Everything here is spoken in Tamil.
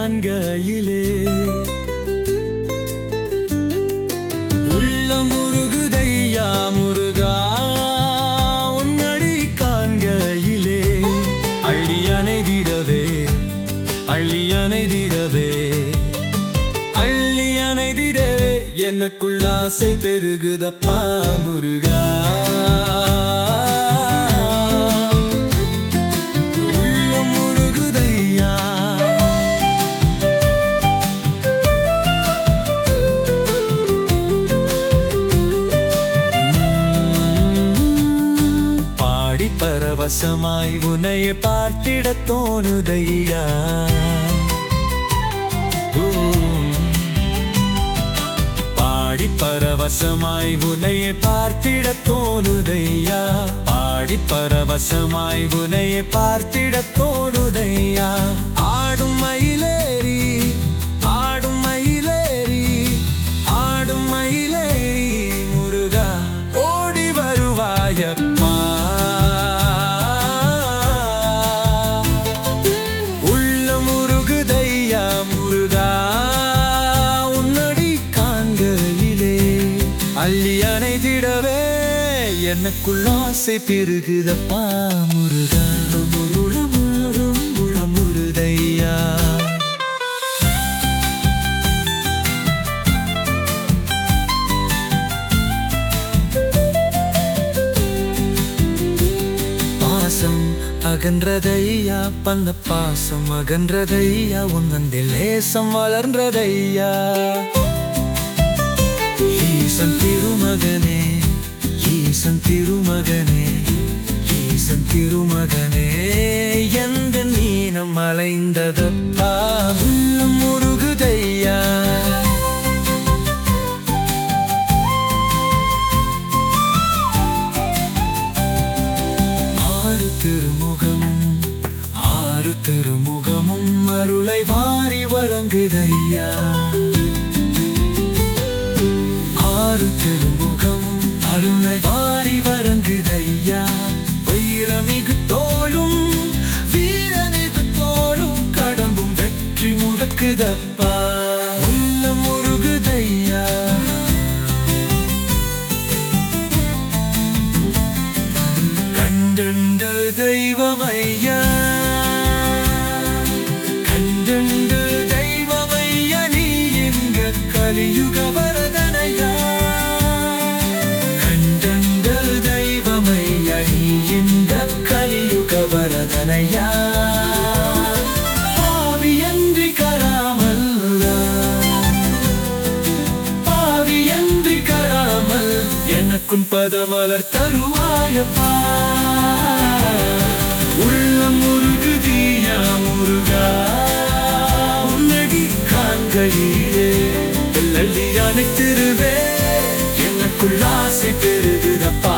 காண்கையிலே உள்ள முருகுதையா முருகா உன்னடி காண்கையிலே அள்ளி அணைதிடவே அள்ளி அணைதிடவே அள்ளி அணைதிடவே எனக்குள்ள ஆசை பெருகுதப்பா முருகா உள்ளம் முருகுதையா பாடி பரவசமாய் உன்னைய பார்த்திட தோணுதையா ஓ. பாடி பரவசமாய் உன்னைய பார்த்திட தோணுதையா பாடி பரவசமாய் உன்னைய பார்த்திட தோணுதையா ஆடும் மயிலேறி ஆடும் மயிலேறி ஆடும் மயிலேறி முருகா ஓடி வருவாயப்பா உள்ள முருகுதையா முருகா உன்னடி காண்கையிலே அள்ளி அணைதிடவே எனக்குள்ள ஆசை பெருகுதப்பா முருகா முருள முருளும் முழ முருதையா பாசம் அகன்றதையா பண்ண பாசம் அகன்றதையா உன்னந்தில் லேசம் வளர்ன்றதையா ஈசன் திருமகனே ஈசன் திருமகனே ஈசன் திருமகனே எந்த நீனம் அலைந்ததப்பா உள்ளம் முருகுதையா ஆறு திருமுகமும் ஆறு திருமுகமும் அருளை வாரி வழங்குதையா ஆறு திருமுகமும் அருளை வாரி வழங்குதையா வீரமிகு தோளும் வீரமிகு தோளும் கடம்பும் வெற்றி முடக்குதப்பா உள்ள முருகுதையா கண்டுண்ட தெய்வமையா கண்டுண்ட தெய்வமையா நீ எங்க கலியுக வரதனையா கண்டுண்ட தெய்வமையா நீ எங்க கலியுக வரதனையா பாவியன்றி கராமல்லா பாவியன்றி கராமல் எனக்குன் பதமலர் தருவாயப்பா உள்ளம் முருகுதியா முருகா உன்னடி காண்கையிலே வெள்ளி அணைத்திருவே எனக்குள் ஆசை பெருகுதப்பா